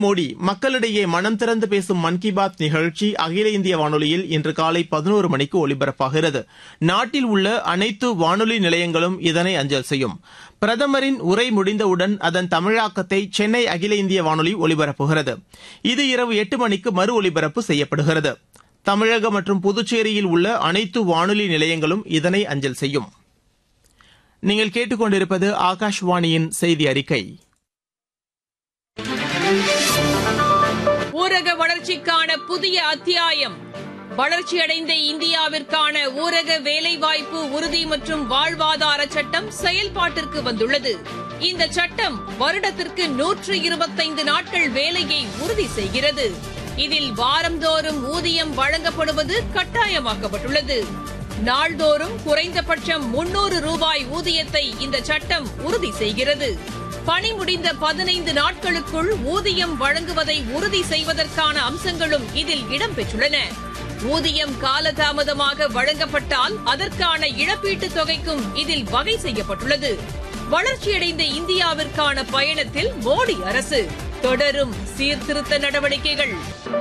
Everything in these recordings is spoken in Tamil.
மோடி மக்களிடையே மனம் திறந்து பேசும் மன் கி பாத் நிகழ்ச்சி அகில இந்திய வானொலியில் இன்று காலை பதினோரு மணிக்கு ஒலிபரப்பாகிறது நாட்டில் உள்ள அனைத்து வானொலி நிலையங்களும் இதனை அஞ்சல் செய்யும் பிரதமரின் உரை முடிந்தவுடன் அதன் தமிழாக்கத்தை சென்னை அகில இந்திய வானொலி ஒலிபரப்புகிறது இது இரவு எட்டு மணிக்கு மறு ஒலிபரப்பு செய்யப்படுகிறது தமிழகம் மற்றும் புதுச்சேரியில் உள்ள அனைத்து வானொலி நிலையங்களும் இதனை அஞ்சல் செய்யும் நீங்கள் கேட்டுக்கொண்டிருப்பது ஆகாஷ்வாணியின் செய்தி அறிக்கை ஊரக வளர்ச்சிக்கான புதிய அத்தியாயம் வளர்ச்சியடைந்த இந்தியாவிற்கான ஊரக வேலைவாய்ப்பு உறுதி மற்றும் வாழ்வாதார சட்டம் செயல்பாட்டிற்கு வந்துள்ளது இந்த சட்டம் வருடத்திற்கு நூற்று இருபத்தைந்து நாட்கள் வேலையை உறுதி செய்கிறது இதில் வாரந்தோறும் ஊதியம் வழங்கப்படுவது கட்டாயமாக்கப்பட்டுள்ளது நாள்தோறும் குறைந்தபட்சம் முன்னூறு ரூபாய் ஊதியத்தை இந்த சட்டம் உறுதி செய்கிறது பணி முடிந்த பதினைந்து நாட்களுக்குள் ஊதியம் வழங்குவதை உறுதி செய்வதற்கான அம்சங்களும் இதில் இடம்பெற்றுள்ளன ஊதியம் காலதாமதமாக வழங்கப்பட்டால் அதற்கான இழப்பீட்டுத் தொகைக்கும் இதில் வகை செய்யப்பட்டுள்ளது வளர்ச்சியடைந்த இந்தியாவிற்கான பயணத்தில் மோடி அரசு தொடரும் சீர்திருத்த நடவடிக்கைகள்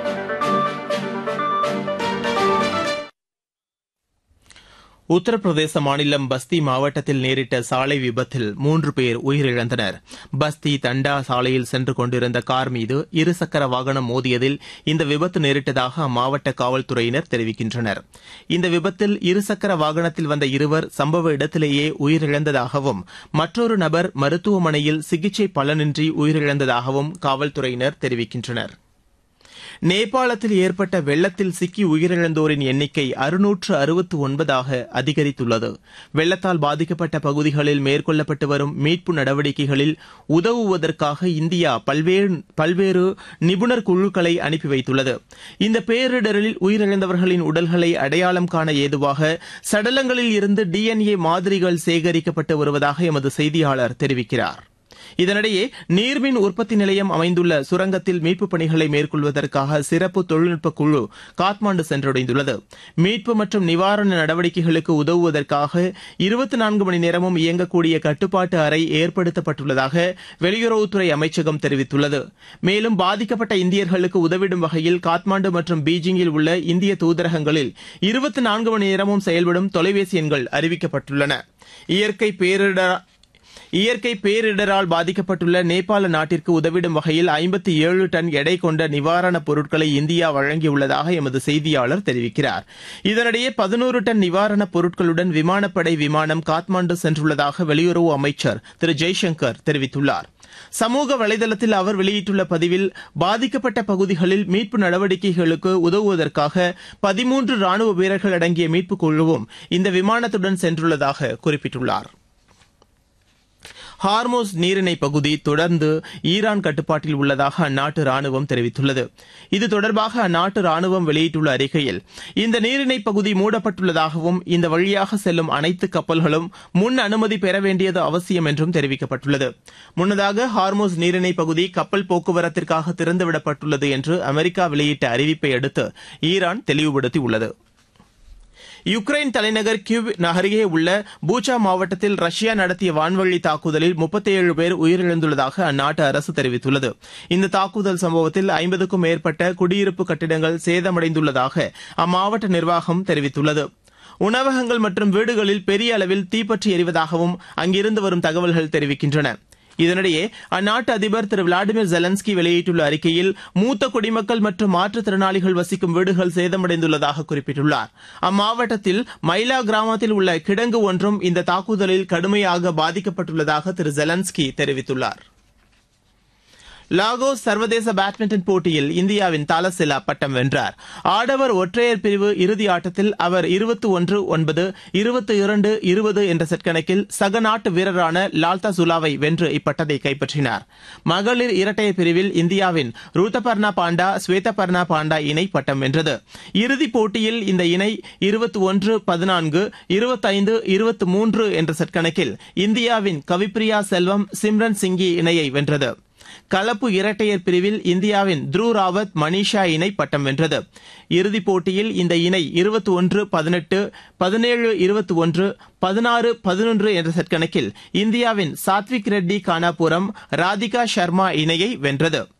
உத்தரப்பிரதேச மாநிலம் பஸ்தி மாவட்டத்தில் நேரிட்ட சாலை விபத்தில் மூன்று பேர் உயிரிழந்தனர் பஸ்தி தண்டா சாலையில் சென்று கொண்டிருந்த கார் மீது இருசக்கர வாகனம் மோதியதில் இந்த விபத்து நேரிட்டதாக அம்மாவட்ட காவல்துறையினர் தெரிவிக்கின்றனர் இந்த விபத்தில் இருசக்கர வாகனத்தில் வந்த இருவர் சம்பவ இடத்திலேயே உயிரிழந்ததாகவும் மற்றொரு நபர் மருத்துவமனையில் சிகிச்சை பலனின்றி உயிரிழந்ததாகவும் காவல்துறையினர் தெரிவிக்கின்றனர் நேபாளத்தில் ஏற்பட்ட வெள்ளத்தில் சிக்கி உயிரிழந்தோரின் எண்ணிக்கை அறுநூற்று அறுபத்து ஒன்பதாக அதிகரித்துள்ளது வெள்ளத்தால் பாதிக்கப்பட்ட பகுதிகளில் மேற்கொள்ளப்பட்டு வரும் மீட்பு நடவடிக்கைகளில் உதவுவதற்காக இந்தியா பல்வேறு பல்வேறு நிபுணர் குழுக்களை அனுப்பி வைத்துள்ளது இந்த பேரிடரில் உயிரிழந்தவர்களின் உடல்களை அடையாளம் காண ஏதுவாக சடலங்களில் இருந்து டிஎன்ஏ மாதிரிகள் சேகரிக்கப்பட்டு வருவதாக எமது செய்தியாளர் தெரிவிக்கிறார் இதனிடையே நீர்மின் உற்பத்தி நிலையம் அமைந்துள்ள சுரங்கத்தில் மீட்புப் பணிகளை மேற்கொள்வதற்காக சிறப்பு தொழில்நுட்ப குழு காத்மாண்டு சென்றடைந்துள்ளது மீட்பு மற்றும் நிவாரண நடவடிக்கைகளுக்கு உதவுவதற்காக இருபத்தி நான்கு மணி நேரமும் இயங்கக்கூடிய கட்டுப்பாட்டு அறை ஏற்படுத்தப்பட்டுள்ளதாக வெளியுறவுத்துறை அமைச்சகம் தெரிவித்துள்ளது மேலும் பாதிக்கப்பட்ட இந்தியர்களுக்கு உதவிடும் வகையில் காத்மாண்டு மற்றும் பீஜிங்கில் உள்ள இந்திய தூதரகங்களில் இருபத்தி நான்கு மணி நேரமும் செயல்படும் தொலைபேசி எண்கள் அறிவிக்கப்பட்டுள்ளன இயற்கை பேரிடர் இயற்கை பேரிடரால் பாதிக்கப்பட்டுள்ள நேபாள நாட்டிற்கு உதவிடும் வகையில் ஐம்பத்தி ஏழு டன் எடை கொண்ட நிவாரணப் பொருட்களை இந்தியா வழங்கியுள்ளதாக எமது செய்தியாளர் தெரிவிக்கிறார் இதனிடையே பதினோரு டன் நிவாரணப் பொருட்களுடன் விமானப்படை விமானம் காத்மாண்டு சென்றுள்ளதாக வெளியுறவு அமைச்சர் திரு ஜெய்சங்கர் தெரிவித்துள்ளார் சமூக வலைதளத்தில் அவர் வெளியிட்டுள்ள பதிவில் பாதிக்கப்பட்ட பகுதிகளில் மீட்பு நடவடிக்கைகளுக்கு உதவுவதற்காக பதிமூன்று ராணுவ வீரர்கள் அடங்கிய மீட்புக் குழுவும் இந்த விமானத்துடன் சென்றுள்ளதாக குறிப்பிட்டுள்ளார் ஹார்மோஸ் நீரிணை பகுதி தொடர்ந்து ஈரான் கட்டுப்பாட்டில் உள்ளதாக அந்நாட்டு ராணுவம் தெரிவித்துள்ளது இது தொடர்பாக அந்நாட்டு ராணுவம் வெளியிட்டுள்ள அறிக்கையில் இந்த நீரிணை பகுதி மூடப்பட்டுள்ளதாகவும் இந்த வழியாக செல்லும் அனைத்து கப்பல்களும் முன் அனுமதி பெற வேண்டியது அவசியம் என்றும் தெரிவிக்கப்பட்டுள்ளது முன்னதாக ஹார்மோஸ் நீரிணை பகுதி கப்பல் போக்குவரத்திற்காக திறந்துவிடப்பட்டுள்ளது என்று அமெரிக்கா வெளியிட்ட அறிவிப்பை அடுத்து ஈரான் தெளிவுபடுத்தியுள்ளது யுக்ரைன் தலைநகர் கிவ் அருகே உள்ள பூச்சா மாவட்டத்தில் ரஷ்யா நடத்திய வான்வழி தாக்குதலில் முப்பத்தேழு பேர் உயிரிழந்துள்ளதாக அந்நாட்டு அரசு தெரிவித்துள்ளது இந்த தாக்குதல் சம்பவத்தில் ஐம்பதுக்கும் மேற்பட்ட குடியிருப்பு கட்டிடங்கள் சேதமடைந்துள்ளதாக அம்மாவட்ட நிர்வாகம் தெரிவித்துள்ளது உணவகங்கள் மற்றும் வீடுகளில் பெரிய அளவில் தீப்பற்றி எரிவதாகவும் அங்கிருந்து வரும் தகவல்கள் தெரிவிக்கின்றன இதனிடையே அந்நாட்டு அதிபர் திரு விளாடிமிர் ஜெலன்ஸ்கி வெளியிட்டுள்ள அறிக்கையில் மூத்த குடிமக்கள் மற்றும் மாற்றுத்திறனாளிகள் வசிக்கும் வீடுகள் சேதமடைந்துள்ளதாக குறிப்பிட்டுள்ளார் அம்மாவட்டத்தில் மைலா கிராமத்தில் உள்ள கிடங்கு ஒன்றும் இந்த தாக்குதலில் கடுமையாக பாதிக்கப்பட்டுள்ளதாக திரு ஜெலன்ஸ்கி தெரிவித்துள்ளார் லாகோஸ் சர்வதேச பேட்மிண்டன் போட்டியில் இந்தியாவின் தாலசிலா பட்டம் வென்றார் ஆடவர் ஒற்றையர் பிரிவு இறுதி ஆட்டத்தில் அவர் இருபத்தி ஒன்று ஒன்பது இருபத்தி இரண்டு இருபது என்ற செட் கணக்கில் சக நாட்டு வீரரான லால்தா சுலாவை வென்று இப்பட்டத்தை கைப்பற்றினார் மகளிர் இரட்டையர் பிரிவில் இந்தியாவின் ரூத்தபர்ணா பாண்டா ஸ்வேதபர்ணா பாண்டா இணை பட்டம் வென்றது இறுதிப் போட்டியில் இந்த இணை இருபத்தி ஒன்று பதினான்கு இருபத்தைந்து இருபத்தி மூன்று என்ற செட் கணக்கில் இந்தியாவின் கவிப்ரியா செல்வம் சிம்ரன் சிங்கி இணையை வென்றது கலப்பு இரட்டையர் பிரிவில் இந்தியாவின் த்ருவ் ராவத் மனிஷா இணை பட்டம் வென்றது இறுதிப் போட்டியில் இந்த இணை இருபத்தி ஒன்று பதினெட்டு பதினேழு இருபத்தி ஒன்று பதினாறு பதினொன்று என்ற செட் கணக்கில் இந்தியாவின் சாத்விக் ரெட்டி கானாபுரம் ராதிகா சர்மா இணையை வென்றது